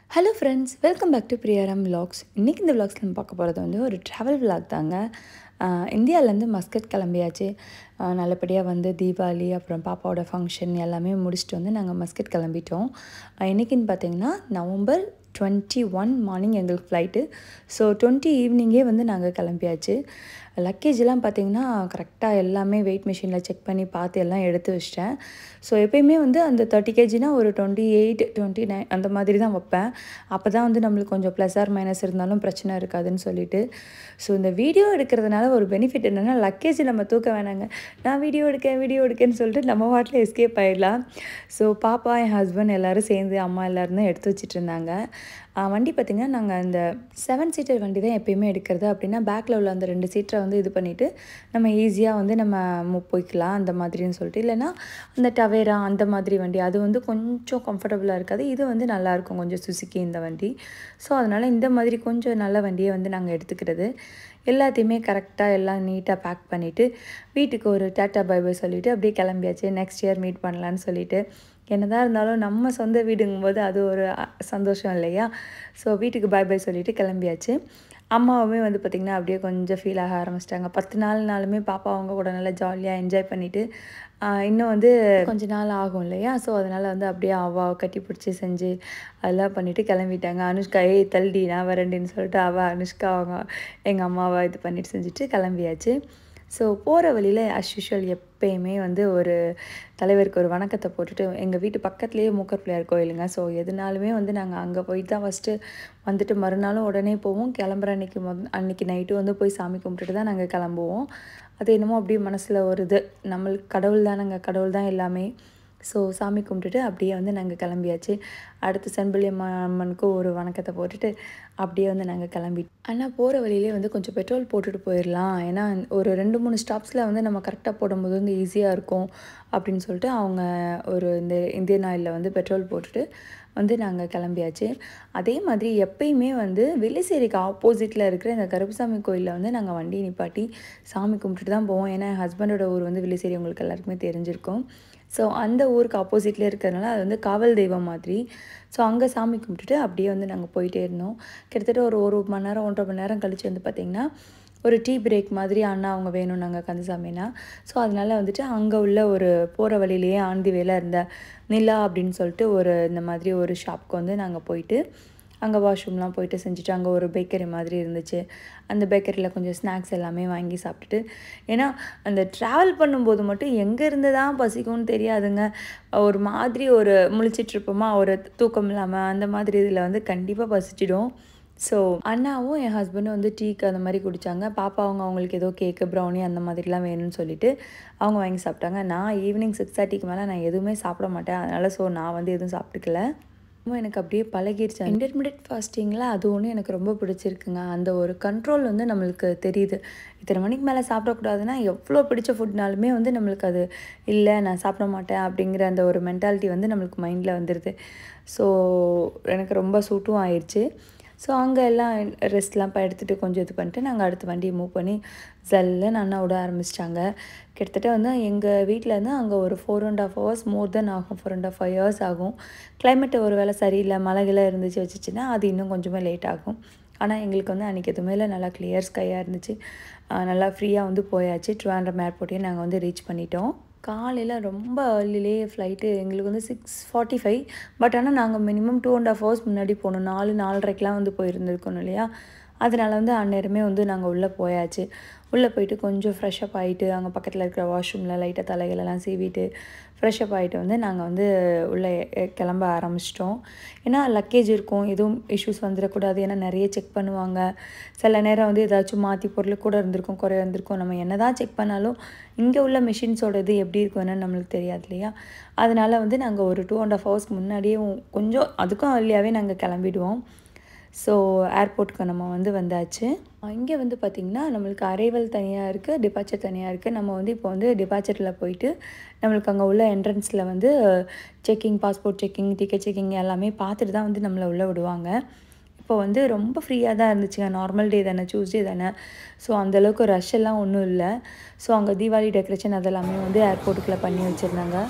hello friends welcome back to Priyaram vlogs இன்றைக்கி இந்த vlogs நம்ம பார்க்க போகிறது வந்து ஒரு ட்ராவல் vlog தாங்க ஆஹ் இந்தியாவிலேருந்து மஸ்கட் கிளம்பியாச்சு ஆஹ் நல்லபடியாக வந்து தீபாவளி அப்புறம் பாப்பாவோட ஃபங்க்ஷன் எல்லாமே முடிச்சுட்டு வந்து நாங்கள் மஸ்கட் கிளம்பிட்டோம் ஆஹ் இன்னைக்குன்னு பார்த்தீங்கன்னா நவம்பர் டுவெண்ட்டி ஒன் மார்னிங் எங்களுக்கு ஃப்ளைட்டு ஸோ டுவெண்ட்டி ஈவினிங்கே வந்து நாங்கள் கிளம்பியாச்சு லக்கேஜ்லாம் பார்த்தீங்கன்னா கரெக்டாக எல்லாமே வெயிட் மிஷினில் செக் பண்ணி பார்த்து எல்லாம் எடுத்து வச்சிட்டேன் ஸோ எப்பயுமே வந்து அந்த தேர்ட்டி கேஜினா ஒரு டுவெண்ட்டி எயிட் டுவெண்ட்டி நைன் அந்த மாதிரி தான் வைப்பேன் அப்போ தான் வந்து நம்மளுக்கு கொஞ்சம் ப்ளஸ் ஆர் மைனஸ் இருந்தாலும் பிரச்சனை இருக்காதுன்னு சொல்லிட்டு ஸோ இந்த வீடியோ எடுக்கிறதுனால ஒரு பெனிஃபிட் என்னென்னா லக்கேஜ் நம்ம தூக்க வேணாங்க நான் வீடியோ எடுக்கேன் வீடியோ எடுக்கேன்னு சொல்லிட்டு நம்ம வாட்டில் எஸ்கேப் ஆயிடலாம் ஸோ பாப்பா என் ஹஸ்பண்ட் எல்லோரும் சேர்ந்து அம்மா எல்லோரும் தான் எடுத்து வச்சிட்டு இருந்தாங்க ஆஹ் வண்டி பார்த்திங்கன்னா நாங்கள் அந்த செவன் சீட்டர் வண்டி தான் எப்பயுமே எடுக்கிறது அப்படின்னா பேக்கில் உள்ள அந்த ரெண்டு சீட்டரை வந்து இது பண்ணிவிட்டு நம்ம ஈஸியாக வந்து நம்ம move போய்க்கலாம் அந்த மாதிரின்னு சொல்லிட்டு இல்லைன்னா அந்த டவேரா அந்த மாதிரி வண்டி அது வந்து கொஞ்சம் கம்ஃபர்டபுளாக இருக்காது இது வந்து நல்லாயிருக்கும் கொஞ்சம் சுசுக்கி இந்த வண்டி ஸோ அதனால் இந்த மாதிரி கொஞ்சம் நல்ல வண்டியை வந்து நாங்கள் எடுத்துக்கிறது எல்லாத்தையுமே கரெக்டாக எல்லாம் நீட்டாக பேக் பண்ணிவிட்டு வீட்டுக்கு ஒரு டாட்டா பை பை சொல்லிவிட்டு அப்படியே கிளம்பியாச்சு நெக்ஸ்ட் இயர் மீட் பண்ணலான்னு சொல்லிட்டு என்னதான் இருந்தாலும் நம்ம சொந்த வீடுங்கும்போது அது ஒரு அ- சந்தோஷம் இல்லையா ஸோ வீட்டுக்கு பை பை சொல்லிட்டு கிளம்பியாச்சு அம்மாவுமே வந்து பார்த்திங்கன்னா அப்படியே கொஞ்சம் ஃபீல் ஆக ஆரம்பிச்சிட்டாங்க பத்து நாள் நாளுமே பாப்பா அவங்க கூட நல்லா ஜாலியாக என்ஜாய் பண்ணிவிட்டு இன்னும் வந்து கொஞ்ச நாள் ஆகும் இல்லையா ஸோ அதனால் வந்து அப்படியே அவாவை கட்டி பிடிச்சி செஞ்சு அதெல்லாம் பண்ணிவிட்டு கிளம்பிட்டாங்க அனுஷ்கா ஏய் தள்ளிடி நான் வரேன்டின்னு சொல்லிட்டு அவள் அனுஷ்கா அவங்க எங்கள் அம்மாவை இது பண்ணிட்டு செஞ்சுட்டு கிளம்பியாச்சு ஸோ போகிற வழியில் அஸ் யூஷுவல் எப்பயுமே வந்து ஒரு தலைவருக்கு ஒரு வணக்கத்தை போட்டுட்டு எங்கள் வீட்டு பக்கத்துலேயே மூக்கர் பிள்ளையார் கோயிலுங்க ஸோ எதுனாலுமே வந்து நாங்கள் அங்கே போயிட்டு தான் ஃபஸ்ட்டு வந்துட்டு மறுநாளும் உடனே போவோம் கிளம்புற அன்னைக்கு மொத அன்னைக்கு நைட்டு வந்து போய் சாமி கும்பிட்டுட்டு தான் நாங்கள் கிளம்புவோம் அது என்னமோ அப்படியே மனசில் ஒரு இது நம்மளுக்கு கடவுள் தானங்க கடவுள் தான் எல்லாமே ஸோ சாமி கும்பிட்டுட்டு அப்படியே வந்து நாங்கள் கிளம்பியாச்சு அடுத்து செண்பள்ளியம்மா அம்மனுக்கு ஒரு வணக்கத்தை போட்டுட்டு அப்படியே வந்து நாங்கள் கிளம்பி ஆனால் போகிற வழியிலே வந்து கொஞ்சம் பெட்ரோல் போட்டுட்டு போயிடலாம் ஏன்னா ஒரு ரெண்டு மூணு ஸ்டாப்ஸில் வந்து நம்ம கரெக்டாக போடும்போது வந்து ஈஸியாக இருக்கும் அப்படின்னு சொல்லிட்டு அவங்க ஒரு இந்த இந்தியன் ஆயிலில் வந்து பெட்ரோல் போட்டுட்டு வந்து நாங்கள் கிளம்பியாச்சு அதே மாதிரி எப்பயுமே வந்து வெள்ளிசேரிக்கு ஆப்போசிட்டில் இருக்கிற இந்த கருப்புசாமி கோயிலில் வந்து நாங்கள் வண்டி நிப்பாட்டி சாமி கும்பிட்டுட்டு தான் போவோம் ஏன்னா என் ஹஸ்பண்டோட ஊர் வந்து வெள்ளிசேரி உங்களுக்கு எல்லாருக்குமே தெரிஞ்சிருக்கும் ஸோ அந்த ஊருக்கு ஆப்போசிட்லேயே இருக்கிறதுனால அது வந்து காவல் தெய்வம் மாதிரி ஸோ அங்கே சாமி கும்பிட்டுட்டு அப்படியே வந்து நாங்கள் போயிட்டே இருந்தோம் கிட்டத்தட்ட ஒரு ஒரு மணி நேரம் ஒன்றரை மணி நேரம் கழிச்சு வந்து பார்த்திங்கன்னா ஒரு டீ பிரேக் மாதிரி அண்ணா அவங்க வேணும் நாங்கள் கந்தசாமினா ஸோ அதனால வந்துட்டு அங்கே உள்ள ஒரு போகிற வழியிலேயே ஆண்டி வேலை இருந்த நிலா அப்படின்னு சொல்லிட்டு ஒரு இந்த மாதிரி ஒரு ஷாப்க்கு வந்து நாங்கள் போயிட்டு அங்கே வாஷ்ரூம்லாம் போயிட்டு செஞ்சுட்டு அங்கே ஒரு பேக்கரி மாதிரி இருந்துச்சு அந்த பேக்கரியில் கொஞ்சம் ஸ்நாக்ஸ் எல்லாமே வாங்கி சாப்பிட்டுட்டு ஏன்னா அந்த ட்ராவல் பண்ணும்போது மட்டும் எங்கே இருந்து தான் பசிக்கும்னு தெரியாதுங்க ஒரு மாதிரி ஒரு முழிச்சிட்டு இருப்போமா ஒரு தூக்கம் இல்லாமல் அந்த மாதிரி இதில் வந்து கண்டிப்பாக பசிச்சிடும் ஸோ அண்ணாவும் என் ஹஸ்பண்டும் வந்து டீக்கு அந்த மாதிரி குடித்தாங்க பாப்பா அவங்க அவங்களுக்கு ஏதோ கேக்கு ப்ரௌனி அந்த மாதிரிலாம் வேணும்னு சொல்லிட்டு அவங்க வாங்கி சாப்பிட்டாங்க நான் ஈவினிங் சிக்ஸ் தேர்ட்டிக்கு மேலே நான் எதுவுமே சாப்பிட மாட்டேன் அதனால் ஸோ நான் வந்து எதுவும் சாப்பிட்டுக்கல ரொம்ப எனக்கு அப்படியே பழகிடுச்சு இன்டர்மீடியட் ஃபாஸ்டிங்கில் அது ஒன்று எனக்கு ரொம்ப பிடிச்சிருக்குங்க அந்த ஒரு கண்ட்ரோல் வந்து நம்மளுக்கு தெரியுது இத்தனை மணிக்கு மேலே சாப்பிடக்கூடாதுன்னா எவ்வளோ பிடிச்ச ஃபுட்னாலுமே வந்து நம்மளுக்கு அது இல்லை நான் சாப்பிட மாட்டேன் அப்படிங்கிற அந்த ஒரு மென்டாலிட்டி வந்து நம்மளுக்கு மைண்டில் வந்துடுது ஸோ எனக்கு ரொம்ப சூட்டும் ஆயிடுச்சு ஸோ அங்கே எல்லாம் ரெஸ்ட்லாம் இப்போ எடுத்துகிட்டு கொஞ்சம் இது பண்ணிட்டு நாங்கள் அடுத்த வண்டியை மூவ் பண்ணி ஜல்லுன்னு அண்ணா விட ஆரம்பிச்சிட்டாங்க கிட்டத்தட்ட வந்து எங்கள் வீட்டில் இருந்து அங்கே ஒரு four and half hours more then ஆகும் four and half five hours ஆகும் climate ஒரு வேளை சரியில்லை மழைகளை இருந்துச்சு வச்சுச்சுன்னா அது இன்னும் கொஞ்சமே லேட் ஆகும் ஆனால் எங்களுக்கு வந்து அன்றைக்கி எதுவுமே இல்லை நல்லா கிளியர் ஸ்கையாக இருந்துச்சு ஆஹ் நல்லா ஃப்ரீயாக வந்து போயாச்சு ட்ரிவாண்ட்ரம் ஏர்போர்ட்டையும் நாங்கள் வந்து ரீச் பண்ணிட்டோம் காலையில் ரொம்ப ஏர்லிலேயே ஃப்ளைட்டு எங்களுக்கு வந்து சிக்ஸ் ஃபார்ட்டி ஃபைவ் பட் ஆனால் நாங்கள் minimum two and half hours முன்னாடி போகணும் நாலு நாலரைக்கெலாம் வந்து போயிருந்துருக்கணும் இல்லையா அதனால வந்து அந்நேரமே வந்து நாங்கள் உள்ளே போயாச்சு உள்ளே போயிட்டு கொஞ்சம் ஃப்ரெஷ்அப் ஆகிட்டு அங்கே பக்கத்தில் இருக்கிற வாஷ்ரூமில் லைட்டாக தலைகளெல்லாம் சீவிட்டு ஃப்ரெஷ்அப் ஆகிட்டு வந்து நாங்கள் வந்து உள்ளே எ- கிளம்ப ஆரம்பிச்சிட்டோம் ஏன்னா லக்கேஜ் இருக்கும் எதுவும் இஷ்யூஸ் வந்துடக்கூடாது ஏன்னா நிறைய செக் பண்ணுவாங்க சில நேரம் வந்து ஏதாச்சும் மாற்றி பொருள் கூட இருந்திருக்கும் குறைய இருந்திருக்கும் நம்ம என்ன தான் செக் பண்ணாலும் இங்கே உள்ள மிஷின்ஸோட இது எப்படி இருக்கும் என்னன்னு நம்மளுக்கு தெரியாது இல்லையா அதனால வந்து நாங்கள் ஒரு டூ அண்ட் ஆஃப் ஹவர்ஸ்க்கு முன்னாடியே கொஞ்சம் அதுக்கும் early-ஆவே நாங்கள் கிளம்பிடுவோம் ஸோ ஏர்போர்ட்டுக்கு நம்ம வந்து வந்தாச்சு இங்கே வந்து பார்த்திங்கன்னா நம்மளுக்கு அரைவல் தனியாக இருக்குது டிபார்ச்சர் தனியாக இருக்குது நம்ம வந்து இப்போ வந்து டிபார்ச்சரில் போயிட்டு நம்மளுக்கு அங்கே உள்ள என்ட்ரன்ஸில் வந்து checking passport checking ticket checking எல்லாமே பார்த்துட்டு தான் வந்து நம்மளை உள்ளே விடுவாங்க இப்போ வந்து ரொம்ப ஃப்ரீயாக தான் இருந்துச்சுங்க நார்மல் டே தானே டியூஸ்டே தானே ஸோ அந்தளவுக்கு ரஷ் எல்லாம் ஒன்றும் இல்லை ஸோ அங்கே தீபாவளி டெக்கரேஷன் அதெல்லாமே வந்து ஏர்போர்ட்டுக்குள்ளே பண்ணி வச்சுருந்தாங்க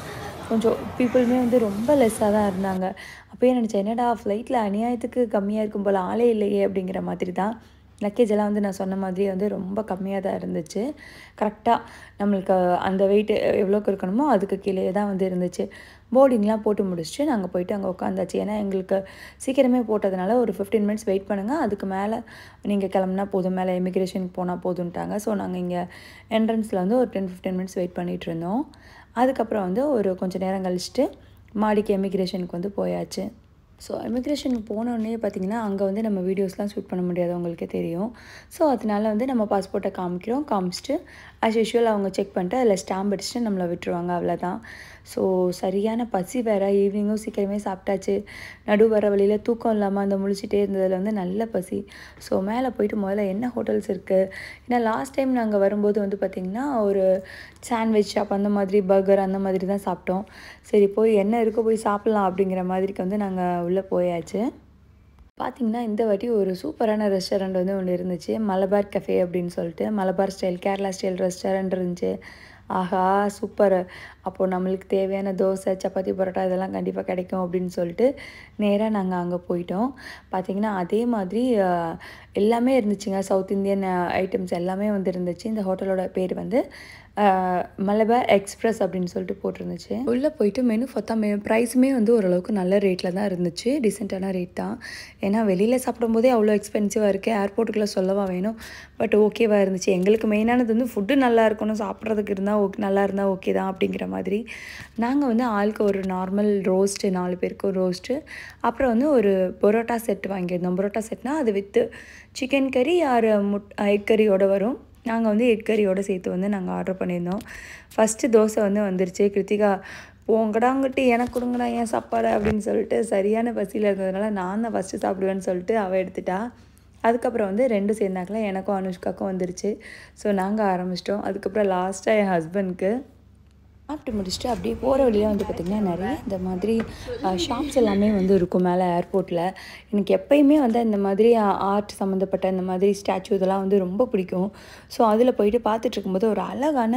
கொஞ்சம் பீப்புளுமே வந்து ரொம்ப லெஸ்ஸாக தான் இருந்தாங்க அப்போயே நினச்சேன் என்னடா ஃப்ளைட்டில் அநியாயத்துக்கு கம்மியாக இருக்கும் போல் ஆளே இல்லையே அப்படிங்கிற மாதிரி தான் லக்கேஜ் எல்லாம் வந்து நான் சொன்ன மாதிரி வந்து ரொம்ப கம்மியாக தான் இருந்துச்சு கரெக்டாக நம்மளுக்கு அந்த வெயிட் எவ்வளோக்கு இருக்கணுமோ அதுக்கு கீழே தான் வந்து இருந்துச்சு போர்டிங்லாம் போட்டு முடிச்சுட்டு நாங்கள் போயிட்டு அங்கே உட்காந்தாச்சு ஏன்னா எங்களுக்கு சீக்கிரமே போட்டதுனால ஒரு ஃபிஃப்டீன் மினிட்ஸ் வெயிட் பண்ணுங்கள் அதுக்கு மேலே நீங்கள் கிளம்புனா போதும் மேலே இமிக்ரேஷனுக்கு போனால் போதுன்ட்டாங்க ஸோ நாங்கள் இங்கே என்ட்ரன்ஸில் வந்து ஒரு டென் ஃபிஃப்டீன் மினிட்ஸ் வெயிட் பண்ணிகிட்டு இருந்தோம் அதுக்கப்புறம் வந்து ஒரு கொஞ்சம் நேரம் கழிச்சிட்டு மாடிக்கு எமிக்ரேஷனுக்கு வந்து போயாச்சு ஸோ இமிக்ரேஷனுக்கு போனோடனே பார்த்தீங்கன்னா அங்கே வந்து நம்ம வீடியோஸ்லாம் ஷூட் பண்ண முடியாது உங்களுக்கே தெரியும் ஸோ அதனால வந்து நம்ம பாஸ்போர்ட்டை காமிக்கிறோம் காமிச்சிட்டு ஆஸ் யூஷுவல் அவங்க செக் பண்ணிட்டு அதில் ஸ்டாம்ப் அடிச்சுட்டு நம்மளை விட்டுருவாங்க அவ்வளோதான் ஸோ சரியான பசி வேறு ஈவினிங்கும் சீக்கிரமே சாப்பிட்டாச்சு நடு வர வழியில் தூக்கம் இல்லாமல் அந்த முழிச்சிட்டே இருந்ததில் வந்து நல்ல பசி ஸோ மேலே போயிட்டு முதல்ல என்ன ஹோட்டல்ஸ் இருக்குது ஏன்னா லாஸ்ட் டைம் நாங்கள் வரும்போது வந்து பார்த்திங்கன்னா ஒரு சாண்ட்விச் ஷாப் அந்த மாதிரி பர்கர் அந்த மாதிரி தான் சாப்பிட்டோம் சரி போய் என்ன இருக்கோ போய் சாப்பிட்லாம் அப்படிங்கிற மாதிரிக்கு வந்து நாங்கள் உள்ளே போயாச்சு பார்த்திங்கன்னா இந்த வாட்டி ஒரு சூப்பரான ரெஸ்டாரண்ட் வந்து ஒன்று இருந்துச்சு மலபார் கஃபே அப்படின்னு சொல்லிட்டு Malabar style Kerala style restaurant இருந்துச்சு ஆஹா சூப்பர் அப்போது நம்மளுக்கு தேவையான தோசை சப்பாத்தி பரோட்டா இதெல்லாம் கண்டிப்பாக கிடைக்கும் அப்படின்னு சொல்லிட்டு நேராக நாங்கள் அங்கே போயிட்டோம் பார்த்திங்கன்னா அதே மாதிரி அஹ், எல்லாமே இருந்துச்சுங்க சவுத் இந்தியன் ஐட்டம்ஸ் எல்லாமே வந்து இருந்துச்சு இந்த ஹோட்டலோட பேர் வந்து அஹ், மலபார் எக்ஸ்பிரஸ் அப்படின்னு சொல்லிட்டு போட்டிருந்துச்சு உள்ளே போயிட்டு மெனு பார்த்தா மெ ப்ரைஸுமே வந்து ஓரளவுக்கு நல்ல ரேட்டில் தான் இருந்துச்சு டீசெண்டான ரேட் தான் ஏன்னா வெளியில் சாப்பிடும்போதே அவ்வளோ எக்ஸ்பென்சிவாக இருக்குது ஏர்போர்ட்டுக்குள்ளே சொல்லவா வேணும் பட் ஓகேவாக இருந்துச்சு எங்களுக்கு மெயினானது வந்து ஃபுட்டு நல்லா இருக்கணும் சாப்பிட்றதுக்கு இருந்தால் ஓகே நல்லா இருந்தால் ஓகே தான் அப்படிங்கிற மாதிரி நாங்கள் வந்து ஆளுக்கு ஒரு நார்மல் ரோஸ்ட்டு நாலு பேருக்கு ஒரு ரோஸ்ட்டு அப்புறம் வந்து ஒரு பரோட்டா செட் வாங்கியிருந்தோம் பரோட்டா செட்னால் அது வித்து சிக்கன் கறி ஆறு முட் எக் கறியோட வரும் நாங்கள் வந்து எக் கறியோட சேர்த்து வந்து நாங்கள் ஆர்டர் பண்ணியிருந்தோம் ஃபஸ்ட்டு தோசை வந்து வந்துருச்சு கிருத்திகா போங்கடாங்கிட்டு எனக்கு கொடுங்கடா ஏன் சாப்பாடு அப்படின்னு சொல்லிட்டு சரியான பசியில் இருந்ததுனால நான் தான் ஃபஸ்ட்டு சாப்பிடுவேன்னு சொல்லிட்டு அவள் எடுத்துட்டா அதுக்கப்புறம் வந்து ரெண்டு சேர்ந்தாக்கில் எனக்கும் அனுஷ்காக்கும் வந்துருச்சு ஸோ நாங்கள் ஆரம்பிச்சிட்டோம் அதுக்கப்புறம் லாஸ்ட்டாக என் ஹஸ்பண்ட்க்கு சாப்பிட்டு முடிச்சுட்டு அப்படியே போகிற வழியில் வந்து பார்த்திங்கன்னா நிறைய இந்த மாதிரி ஷாப்ஸ் எல்லாமே வந்து இருக்கும் மேலே ஏர்போர்ட்டில் எனக்கு எப்பயுமே வந்து இந்த மாதிரி ஆர்ட் சம்மந்தப்பட்ட இந்த மாதிரி ஸ்டாச்சு இதெல்லாம் வந்து ரொம்ப பிடிக்கும் ஸோ அதில் போயிட்டு பார்த்துட்டு இருக்கும்போது ஒரு அழகான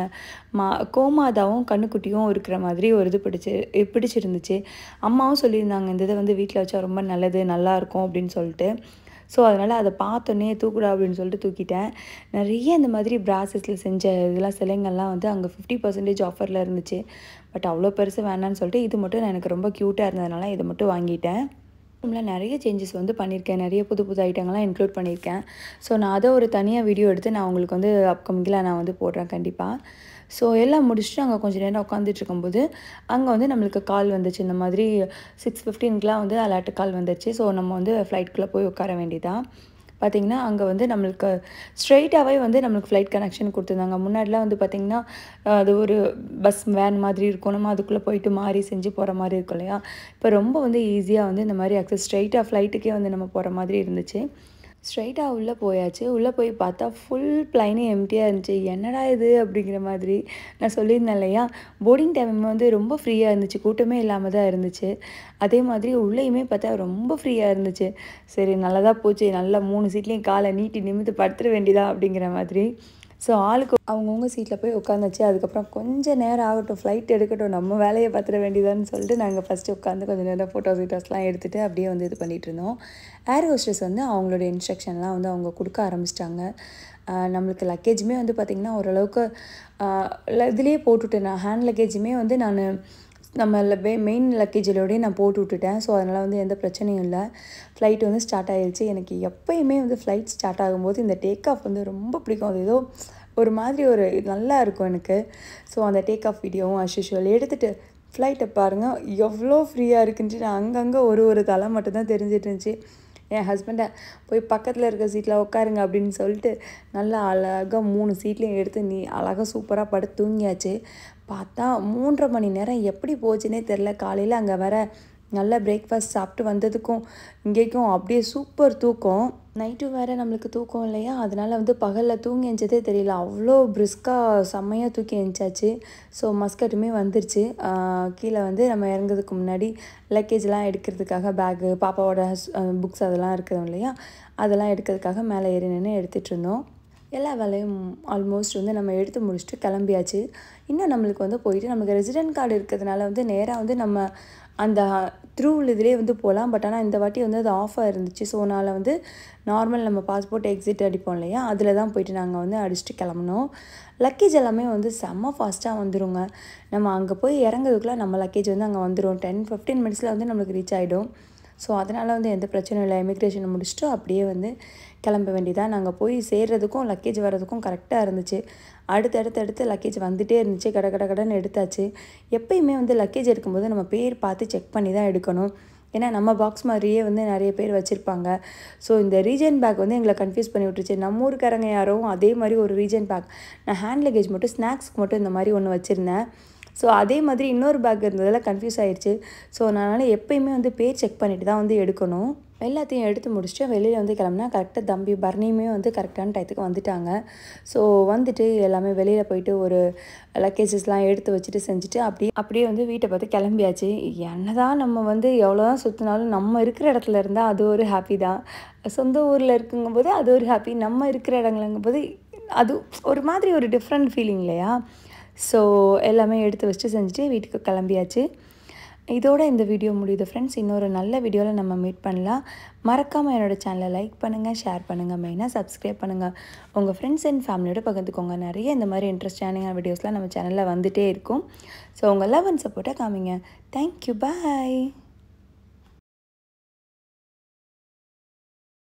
மா கோமாதாவும் கண்ணுக்குட்டியும் இருக்கிற மாதிரி ஒரு இது பிடிச்சி பிடிச்சிருந்துச்சு அம்மாவும் சொல்லியிருந்தாங்க இந்த இதை வந்து வீட்டில் வச்சா ரொம்ப நல்லது நல்லாயிருக்கும் அப்படின்னு சொல்லிட்டு ஸோ அதனால் அதை பார்த்தோன்னே தூக்குடா அப்படின்னு சொல்லிட்டு தூக்கிட்டேன் நிறைய இந்த மாதிரி பிராசஸில் செஞ்ச இதெல்லாம் சிலைங்கள்லாம் வந்து அங்கே ஃபிஃப்டி பர்சன்டேஜ் ஆஃபரில் இருந்துச்சு பட் அவ்வளோ பெருசு வேணான்னு சொல்லிட்டு இது மட்டும் நான் எனக்கு ரொம்ப க்யூட்டாக இருந்ததுனால இதை மட்டும் வாங்கிட்டேன் ரூமில் நிறைய சேஞ்சஸ் வந்து பண்ணியிருக்கேன் நிறைய புது புது ஐட்டங்கள்லாம் இன்க்ளூட் பண்ணியிருக்கேன் ஸோ நான் அதை ஒரு தனியாக வீடியோ எடுத்து நான் உங்களுக்கு வந்து அப்கமிங்கில் நான் வந்து போடுறேன் கண்டிப்பாக ஸோ எல்லாம் முடிச்சுட்டு அங்கே கொஞ்சம் நேரம் உட்காந்துட்டு இருக்கும்போது அங்கே வந்து நம்மளுக்கு கால் வந்துச்சு இந்த மாதிரி சிக்ஸ் ஃபிஃப்டீனுக்குலாம் வந்து அலர்ட் கால் வந்துச்சு ஸோ நம்ம வந்து ஃப்ளைட்குள்ளே போய் உட்கார வேண்டியதான் பார்த்திங்கன்னா அங்கே வந்து நம்மளுக்கு ஸ்ட்ரெயிட்டாகவே வந்து நம்மளுக்கு ஃப்ளைட் கனெக்ஷன் கொடுத்துருந்தாங்க முன்னாடிலாம் வந்து பார்த்திங்கன்னா அஹ், அது ஒரு பஸ் வேன் மாதிரி இருக்கும் நம்ம அதுக்குள்ளே போயிட்டு மாறி செஞ்சு போகிற மாதிரி இருக்கும் இல்லையா இப்போ ரொம்ப வந்து ஈஸியாக வந்து இந்த மாதிரி அக்சஸ் ஸ்ட்ரெயிட்டாக ஃப்ளைட்டுக்கே வந்து நம்ம போகிற மாதிரி இருந்துச்சு ஸ்ட்ரைட்டாக உள்ளே போயாச்சு உள்ளே போய் பார்த்தா ஃபுல் பிளைனே எம்டியாக இருந்துச்சு என்னடா இது அப்படிங்கிற மாதிரி நான் சொல்லியிருந்தேன் இல்லையா போர்டிங் டைம் வந்து ரொம்ப ஃப்ரீயாக இருந்துச்சு கூட்டமே இல்லாமல் தான் இருந்துச்சு அதே மாதிரி உள்ளேயுமே பார்த்தா ரொம்ப ஃப்ரீயாக இருந்துச்சு சரி நல்லதாக போச்சு நல்லா மூணு சீட்லேயும் காலை நீட்டி நிமித்து படுத்துட வேண்டியதா அப்படிங்கிற மாதிரி ஸோ ஆளுக்கு அவங்கவுங்க சீட்டில் போய் உட்காந்துச்சு அதுக்கப்புறம் கொஞ்சம் நேரம் ஆகட்டும் ஃப்ளைட் எடுக்கட்டும் நம்ம வேலையை பார்த்துட வேண்டியதான்னு சொல்லிட்டு நாங்கள் ஃபஸ்ட்டு உட்காந்து கொஞ்சம் நேரம் ஃபோட்டோஸ் வீட்டோஸ்லாம் எடுத்துகிட்டு அப்படியே வந்து இது பண்ணிகிட்டு இருந்தோம் ஏர் ஹோஸ்டர்ஸ் வந்து அவங்களோட இன்ஸ்ட்ரக்ஷன்லாம் வந்து அவங்க கொடுக்க ஆரம்பிச்சிட்டாங்க ஆஹ் நம்மளுக்கு லக்கேஜுமே வந்து பார்த்திங்கன்னா ஓரளவுக்கு ஆஹ் ல- இதுலேயே போட்டுவிட்டேன் நான் ஹேண்ட் லக்கேஜுமே வந்து நான் நம்ம மெயின் லக்கேஜிலோடய நான் போட்டு விட்டுட்டேன் ஸோ அதனால் வந்து எந்த பிரச்சனையும் இல்லை ஃப்ளைட் வந்து ஸ்டார்ட் ஆயிருச்சு எனக்கு எப்பயுமே வந்து ஃப்ளைட் ஸ்டார்ட் ஆகும்போது இந்த டேக் ஆஃப் வந்து ரொம்ப பிடிக்கும் அது ஏதோ ஒரு மாதிரி ஒரு நல்லா இருக்கும் எனக்கு ஸோ அந்த டேக் ஆஃப் வீடியோவும் அஸ்யூஷுவல் எடுத்துகிட்டு ஃப்ளைட்டை பாருங்கள் எவ்வளோ ஃப்ரீயாக இருக்குன்ட்டு நான் அங்கங்கே ஒரு ஒரு தலை மட்டும் தான் தெரிஞ்சிட்டு இருந்துச்சு என் ஹஸ்பண்டை போய் பக்கத்தில் இருக்க சீட்டில் உட்காருங்க அப்படின்னு சொல்லிட்டு நல்லா அழகாக மூணு சீட்லையும் எடுத்து நீ அழகாக சூப்பராக படுத்து தூங்கியாச்சு பார்த்தா மூன்றரை மணி நேரம் எப்படி போச்சுன்னே தெரில காலையில் அங்கே வர நல்ல பிரேக்ஃபாஸ்ட் சாப்பிட்டு வந்ததுக்கும் இங்கேக்கும் அப்படியே சூப்பர் தூக்கம் நைட்டும் வேறு நம்மளுக்கு தூக்கம் இல்லையா அதனால் வந்து பகலில் தூங்கி எஞ்சதே தெரியல அவ்வளோ பிரிஸ்காக செம்மையாக தூக்கி எஞ்சாச்சு ஸோ மஸ்கட்டுமே வந்துருச்சு ஆஹ் கீழே வந்து நம்ம இறங்குறதுக்கு முன்னாடி லக்கேஜ்லாம் எடுக்கிறதுக்காக பேக்கு பாப்பாவோட புக்ஸ் அதெல்லாம் இருக்குது இல்லையா அதெல்லாம் எடுக்கிறதுக்காக மேலே ஏறி நின்று எடுத்துகிட்டு இருந்தோம் எல்லா வேலையும் ஆல்மோஸ்ட் வந்து நம்ம எடுத்து முடிச்சுட்டு கிளம்பியாச்சு இன்னும் நம்மளுக்கு வந்து போயிட்டு நமக்கு ரெசிடென்ட் கார்டு இருக்கிறதுனால வந்து நேராக வந்து நம்ம அந்த த்ரூ இதுலேயே வந்து போகலாம் பட் ஆனால் இந்த வாட்டி வந்து அது ஆஃபாக இருந்துச்சு ஸோ அதனால் வந்து நார்மல் நம்ம பாஸ்போர்ட் எக்ஸிட் அடிப்போம் இல்லையா அதில் தான் போயிட்டு நாங்கள் வந்து அடிச்சுட்டு கிளம்புனோம் லக்கேஜ் எல்லாமே வந்து செம்ம ஃபாஸ்ட்டாக வந்துருங்க நம்ம அங்கே போய் இறங்குறதுக்குள்ளே நம்ம லக்கேஜ் வந்து அங்கே வந்துடும் டென் ஃபிஃப்டீன் மினிட்ஸில் வந்து நம்மளுக்கு ரீச் ஆகிடும் ஸோ அதனால் வந்து எந்த பிரச்சனையும் இல்லை இமிக்ரேஷனை முடிச்சுட்டு அப்படியே வந்து கிளம்ப வேண்டியதாக நாங்கள் போய் சேர்றதுக்கும் லக்கேஜ் வர்றதுக்கும் கரெக்டாக இருந்துச்சு அடுத்தடுத்து அடுத்து லக்கேஜ் வந்துகிட்டே இருந்துச்சு கட கட கடன்னு எடுத்தாச்சு எப்பயுமே வந்து லக்கேஜ் எடுக்கும்போது நம்ம பேர் பார்த்து செக் பண்ணி தான் எடுக்கணும் ஏன்னா நம்ம பாக்ஸ் மாதிரியே வந்து நிறைய பேர் வச்சுருப்பாங்க ஸோ இந்த ரீஜன் பேக் வந்து எங்களை கன்ஃபியூஸ் பண்ணி விட்டுருச்சு நம்ம ஊருக்காரங்க யாரோ அதே மாதிரி ஒரு ரீஜன் பேக் நான் ஹேண்ட் லக்கேஜ் மட்டும் ஸ்நாக்ஸ்க்கு மட்டும் இந்த மாதிரி ஒன்று வச்சுருந்தேன் ஸோ அதே மாதிரி இன்னொரு பேக் இருந்ததில் கன்ஃபியூஸ் ஆயிடுச்சு ஸோ அதனால் எப்பயுமே வந்து பேர் செக் பண்ணிட்டு தான் வந்து எடுக்கணும் எல்லாத்தையும் எடுத்து முடிச்சுட்டு வெளியில் வந்து கிளம்புனா கரெக்டாக தம்பி பர்னியுமே வந்து கரெக்டான டயத்துக்கு வந்துட்டாங்க ஸோ வந்துட்டு எல்லாமே வெளியில் போயிட்டு ஒரு லக்கேஜஸ்லாம் எடுத்து வச்சுட்டு செஞ்சுட்டு அப்படியே அப்படியே வந்து வீட்டை பார்த்து கிளம்பியாச்சு என்னதான் நம்ம வந்து எவ்வளோ தான் சுற்றினாலும் நம்ம இருக்கிற இடத்துல இருந்தால் அது ஒரு ஹாப்பி தான் சொந்த ஊரில் இருக்குங்கும்போது அது ஒரு ஹாப்பி நம்ம இருக்கிற இடங்களுங்கும்போது அது ஒரு மாதிரி ஒரு டிஃப்ரெண்ட் ஃபீலிங் இல்லையா ஸோ எல்லாமே எடுத்து வச்சுட்டு செஞ்சுட்டு வீட்டுக்கு கிளம்பியாச்சு இதோட இந்த வீடியோ முடியுது ஃப்ரெண்ட்ஸ் இன்னொரு நல்ல வீடியோவில் நம்ம மீட் பண்ணலாம் மறக்காமல் என்னோடய சேனலை லைக் பண்ணுங்கள் ஷேர் பண்ணுங்கள் மெயினாக சப்ஸ்கிரைப் பண்ணுங்கள் உங்கள் ஃப்ரெண்ட்ஸ் அண்ட் ஃபேமிலியோட பகிர்ந்துக்கோங்க நிறைய இந்த மாதிரி இன்ட்ரெஸ்டான வீடியோஸ்லாம் நம்ம சேனலில் வந்துகிட்டே இருக்கும் ஸோ உங்கள் லவ் அண்ட் சப்போர்ட்டாக காமிங்க தேங்க்யூ பாய்